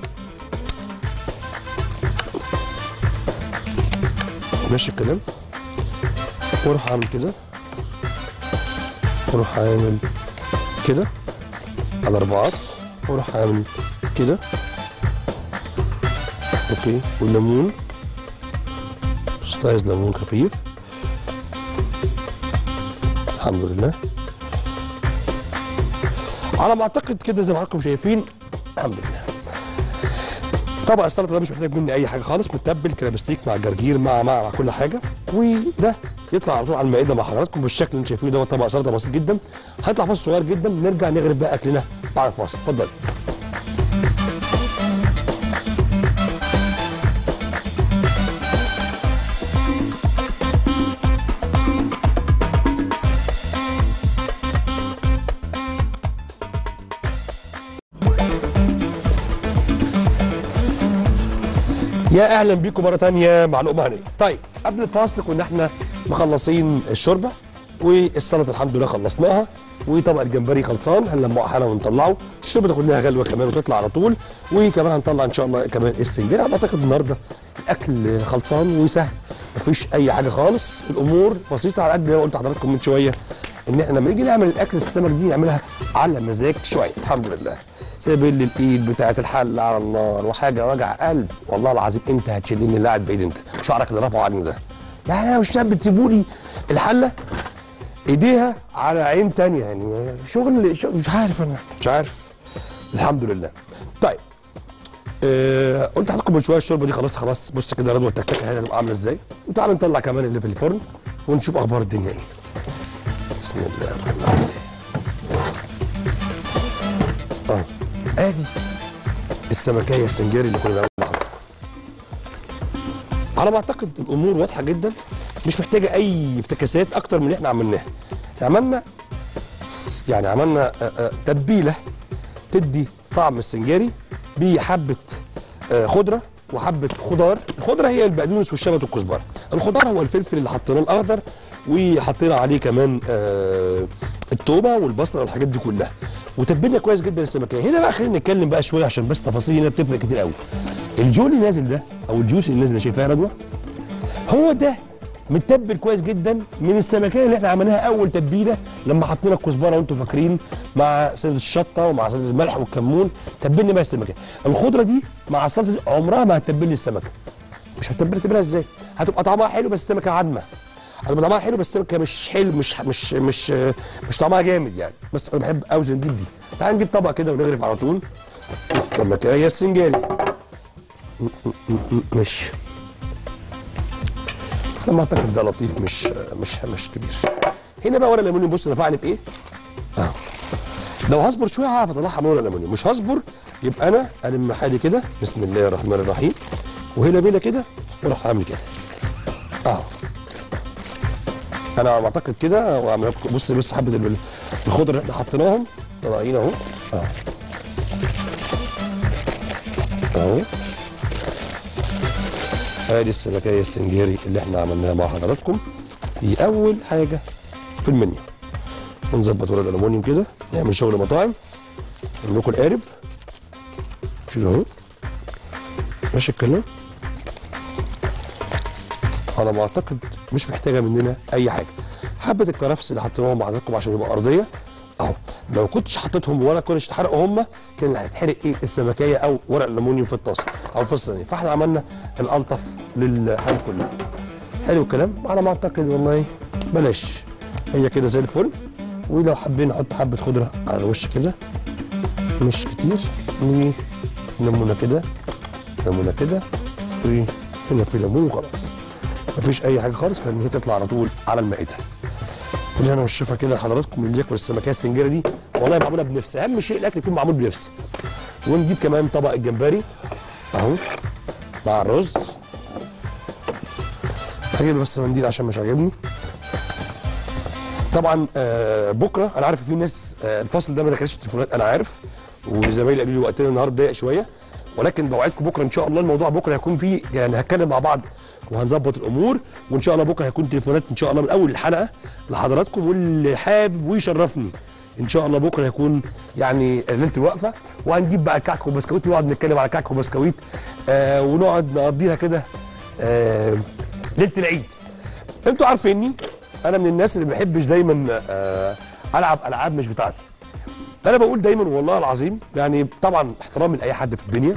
ماشي الكلام واروح اعمل كده واروح عامل كده على اربعات واروح عامل كده اوكي والليمون سلايز ليمون خفيف الحمد لله على ما اعتقد كده زي ما حضراتكم شايفين الحمد لله طبق السلطه ده مش محتاج مني اي حاجه خالص متبل كريمستيك مع جرجير مع مع, مع كل حاجه وده يطلع على طول على المائده مع حضراتكم بالشكل اللي انتم شايفينه ده طبق سلطه بسيط جدا هيطلع فاصل صغير جدا نرجع نغرب بقى اكلنا بعد الفاصل اتفضل يا اهلا بيكم مره تانية مع لقمه هنيه طيب قبل الفاصل كنا احنا مخلصين الشوربه والسلطه الحمد لله خلصناها وطبق الجمبري خلصان هنلمعه حالا ونطلعه الشوربه تاخد لها غلوه كمان وتطلع على طول وكمان هنطلع ان شاء الله كمان السنجير انا اعتقد النهارده الاكل خلصان وسهل مفيش اي حاجه خالص الامور بسيطه على قد ما قلت لحضراتكم من شويه ان احنا لما نيجي نعمل الاكل السمك دي نعملها على مزاج شويه الحمد لله سيبل الايد بتاعت الحل على النار وحاجه وجع قلب والله العظيم انت هتشيلني اللي قاعد بعيد انت شعرك اللي رفعه عني ده يعني انا مش بتسيبولي الحله ايديها على عين تانية يعني شغل, شغل مش عارف انا مش عارف الحمد لله طيب آه قلت لحضراتكم من شويه الشوربه دي خلاص خلاص بص كده رضوى التكتكه هنا هتبقى عامله ازاي وتعالوا نطلع كمان اللي في الفرن ونشوف اخبار الدنيا ايه بسم الله الرحمن الرحيم اه ادي السمكيه السنجاري اللي كنا بنعملها لحضراتكم على ما اعتقد الامور واضحه جدا مش محتاجه اي افتكاسات اكتر من اللي احنا عملناها عملنا س- يعني عملنا آه، آه، تتبيله تدي طعم السنجاري بحبه آه، خضره وحبه خضار الخضره هي البقدونس والشبت والكزبره الخضار هو الفلفل اللي حطيناه الاخضر وحطينا عليه كمان آه، التومه والبصله والحاجات دي كلها وتبلنا كويس جدا السمكيه هنا بقى خلينا نتكلم بقى شويه عشان بس تفاصيل هنا بتفرق كتير قوي الجول اللي نازل ده او الجوس اللي نازل ده شايفاه يا رضوى هو ده متبل كويس جدا من السمكيه اللي احنا عملناها اول تتبيله لما حطينا الكزبره وانتم فاكرين مع سنه الشطه ومع سنه الملح والكمون تبلنا بقى السمكيه الخضره دي مع الصلصه دي عمرها ما هتتبل لي السمكه مش هتتبل تبلها ازاي هتبقى طعمها حلو بس السمكه عدمه هتبقى طعمها حلو بس السمكه مش حلو مش مش مش مش طعمها جامد يعني بس انا بحب اوزن نجيب دي تعال نجيب طبق كده ونغرف على طول السمكيه السنجاري م- م- م- مش انا ما اعتقد ده لطيف مش مش مش كبير هنا بقى ورق الالومنيوم بص نفعني بايه اهو لو هصبر شويه هعرف اطلعها من ورق الالومنيوم مش هصبر يبقى انا الم حالي كده بسم الله الرحمن الرحيم وهنا بينا كده واروح اعمل كده اهو انا بعتقد كده واعمل لكم بص بص حبه البل- الخضر اللي احنا حطيناهم طالعين اهو اهو اهو ادي السمكيه السنجاري اللي احنا عملناها مع حضراتكم في اول حاجه في المنيو ونظبط ورق الالومنيوم كده نعمل شغل مطاعم نعمل لكم القارب شوف اهو ماشي الكلام على ما اعتقد مش محتاجه مننا اي حاجه حبه الكرفس اللي حطيناهم مع حضراتكم عشان يبقى ارضيه اهو لو كنتش حطيتهم ولا كنتش اتحرقوا هم كان اللي هيتحرق ايه السمكيه او ورق الالومنيوم في الطاسه او في الصينيه فاحنا عملنا الالطف للحاجه كلها حلو الكلام على ما اعتقد والله بلاش هي كده زي الفل ولو حابين نحط حبه خضره على الوش كده مش كتير وليمونه كده ليمونه كده وهنا في ليمون وخلاص مفيش اي حاجه خالص لان هي تطلع على طول على المائده اللي انا بشوفها كده لحضراتكم اللي ياكل السمكيه السنجاره دي والله معموله بنفس اهم شيء الاكل يكون معمول بنفس ونجيب كمان طبق الجمبري اهو مع الرز هجيب بس منديل عشان مش عاجبني طبعا آه بكره انا عارف في ناس آه الفصل ده ما دخلش التليفونات انا عارف وزمايلي قالوا لي وقتنا النهارده ضيق شويه ولكن بوعدكم بكره ان شاء الله الموضوع بكره هيكون فيه يعني هنتكلم مع بعض وهنظبط الامور وان شاء الله بكره هيكون تليفونات ان شاء الله من اول الحلقه لحضراتكم واللي حابب ويشرفني ان شاء الله بكره هيكون يعني ليله الوقفه وهنجيب بقى كعك وبسكويت ونقعد نتكلم على كعك وبسكويت آه ونقعد نقضيها كده آه ليله العيد انتوا عارفيني انا من الناس اللي ما بحبش دايما آه العب العاب مش بتاعتي انا بقول دايما والله العظيم يعني طبعا احترامي لاي حد في الدنيا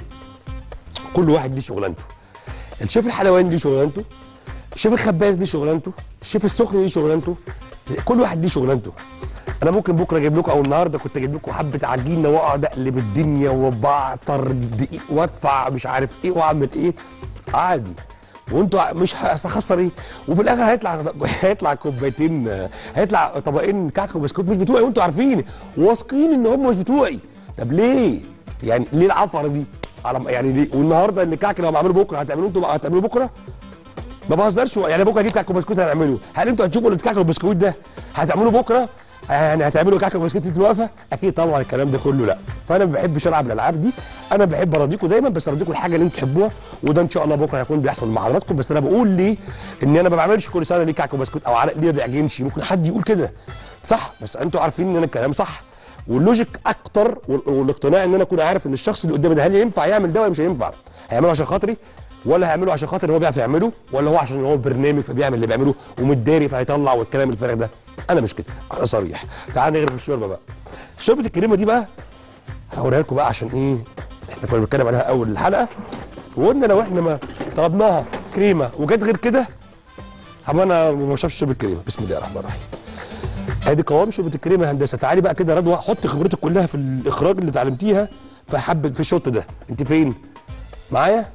كل واحد ليه شغلانته الشيف الحلواني ليه شغلانته الشيف الخباز ليه شغلانته الشيف السخن ليه شغلانته كل واحد ليه شغلانته انا ممكن بكره اجيب لكم او النهارده كنت اجيب لكم حبه عجينه واقعد اقلب الدنيا وبعطر دقيق وادفع مش عارف ايه واعمل ايه عادي وانتوا ع- مش هستخسر ايه وفي الاخر هيطلع هيطلع كوبايتين آه، هيطلع طبقين كعك وبسكوت مش بتوعي وانتوا عارفين واثقين ان هم مش بتوعي طب ليه يعني ليه العفره دي على يعني ليه والنهارده اللي كعك لو بعمله بكره هتعملوه انتوا هتعملوه بكره ما بهزرش يعني بكره اجيب كعك وبسكوت هنعمله هل انتوا هتشوفوا الكعك والبسكوت ده هتعملوه بكره يعني هتعملوا كعك وبسكوت انتوا واقفه اكيد طبعا الكلام ده كله لا فانا ما بحبش العب الالعاب دي انا بحب ارضيكم دايما بس ارضيكم الحاجه اللي انتوا تحبوها وده ان شاء الله بكره هيكون بيحصل مع حضراتكم بس انا بقول ليه ان انا ما بعملش كل سنه ليه كعك وبسكوت او على ليه ما بيعجنش ممكن حد يقول كده صح بس انتوا عارفين ان انا الكلام صح واللوجيك اكتر وال- والاقتناع ان انا اكون عارف ان الشخص اللي قدامي ده هل ينفع يعمل ده ولا مش هينفع هيعمله عشان خاطري ولا هيعمله عشان خاطر هو بيعرف يعمله ولا هو عشان هو برنامج فبيعمل اللي بيعمله ومتداري فهيطلع والكلام الفارغ ده انا مش كده انا صريح تعال نغرف الشوربه بقى شوربه الكريمه دي بقى هوريها لكم بقى عشان ايه احنا كنا بنتكلم عليها اول الحلقه وقلنا لو احنا ما طلبناها كريمه وجت غير كده هبقى انا ما بشربش شوربه كريمه بسم الله الرحمن الرحيم ادي قوام شوربه الكريمه يا هندسه تعالي بقى كده يا رضوى حط خبرتك كلها في الاخراج اللي اتعلمتيها في حب في الشوط ده انت فين معايا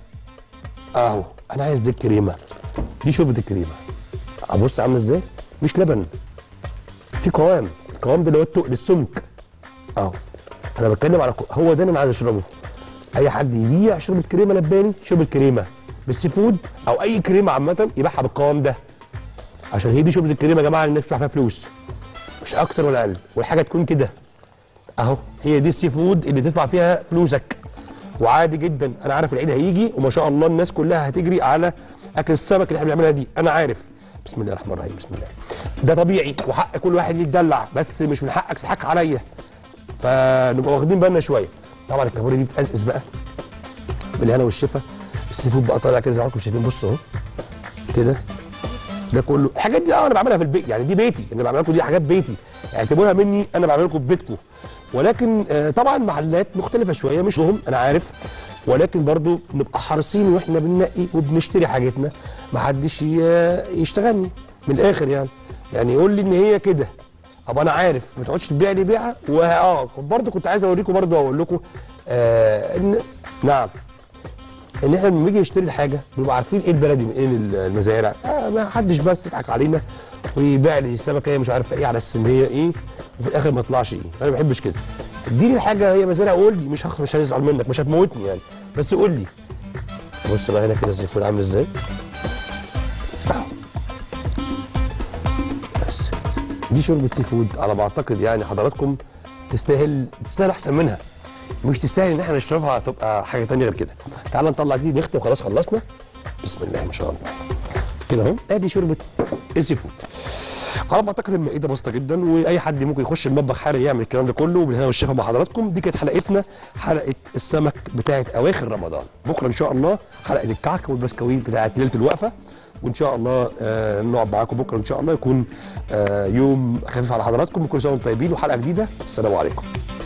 اهو انا عايز دي الكريمه دي شوربه الكريمه ابص عامله ازاي مش لبن في قوام القوام ده اللي هو التقل السمك اهو انا بتكلم على ق- هو ده اللي انا عايز اشربه اي حد يبيع شوربه كريمه لباني شوربه كريمه بالسي فود او اي كريمه عامه يبيعها بالقوام ده عشان هي دي شوربه الكريمه يا جماعه اللي الناس بتدفع فيها فلوس مش اكتر ولا اقل والحاجه تكون كده اهو هي دي السي فود اللي تدفع فيها فلوسك وعادي جدا انا عارف العيد هيجي وما شاء الله الناس كلها هتجري على اكل السمك اللي احنا بنعملها دي انا عارف بسم الله الرحمن الرحيم بسم الله ده طبيعي وحق كل واحد يتدلع بس مش من حقك تضحك عليا فنبقى واخدين بالنا شويه طبعا الكابوريا دي بتقزقز بقى بالهنا والشفا السي فود بقى طالع كده زي ما انتم شايفين بصوا اهو كده ده كله الحاجات دي اه انا بعملها في البيت يعني دي بيتي انا بعمل لكم دي حاجات بيتي اعتبروها مني انا بعمل لكم في بيتكم ولكن آه طبعا محلات مختلفه شويه مش هم انا عارف ولكن برضو نبقى حريصين واحنا بننقي وبنشتري حاجتنا ما حدش ي- يشتغلني من الاخر يعني يعني يقول لي ان هي كده ابقى انا عارف ما تقعدش تبيع لي بيعه واه برضو كنت عايز اوريكم برضو اقول لكم آه ان نعم ان احنا لما نيجي نشتري الحاجه بنبقى عارفين ايه البلدي من ايه المزارع آه ما حدش بس يضحك علينا ويبيع لي السمكه هي مش عارفه ايه على اساس ان هي ايه وفي الاخر ما يطلعش ايه انا ما بحبش كده اديني الحاجه هي مزارع قول لي مش هخ... مش هزعل منك مش هتموتني يعني بس قول لي بص بقى هنا كده الزي الفل عامل ازاي أهو. بس كده. دي شوربه سي فود على ما اعتقد يعني حضراتكم تستاهل تستاهل احسن منها مش تستاهل ان احنا نشربها تبقى حاجه تانية غير كده تعال نطلع دي نختم خلاص خلصنا بسم الله ما شاء الله كده اهو ادي شوربه السي فود على ما اعتقد المائده بسيطه جدا واي حد ممكن يخش المطبخ حالا يعمل الكلام ده كله وبالهنا والشفا مع حضراتكم دي كانت حلقتنا حلقه السمك بتاعه اواخر رمضان بكره ان شاء الله حلقه الكعك والبسكويت بتاعه ليله الوقفه وان شاء الله آه نقعد معاكم بكره ان شاء الله يكون آه يوم خفيف على حضراتكم وكل سنه وانتم طيبين وحلقه جديده السلام عليكم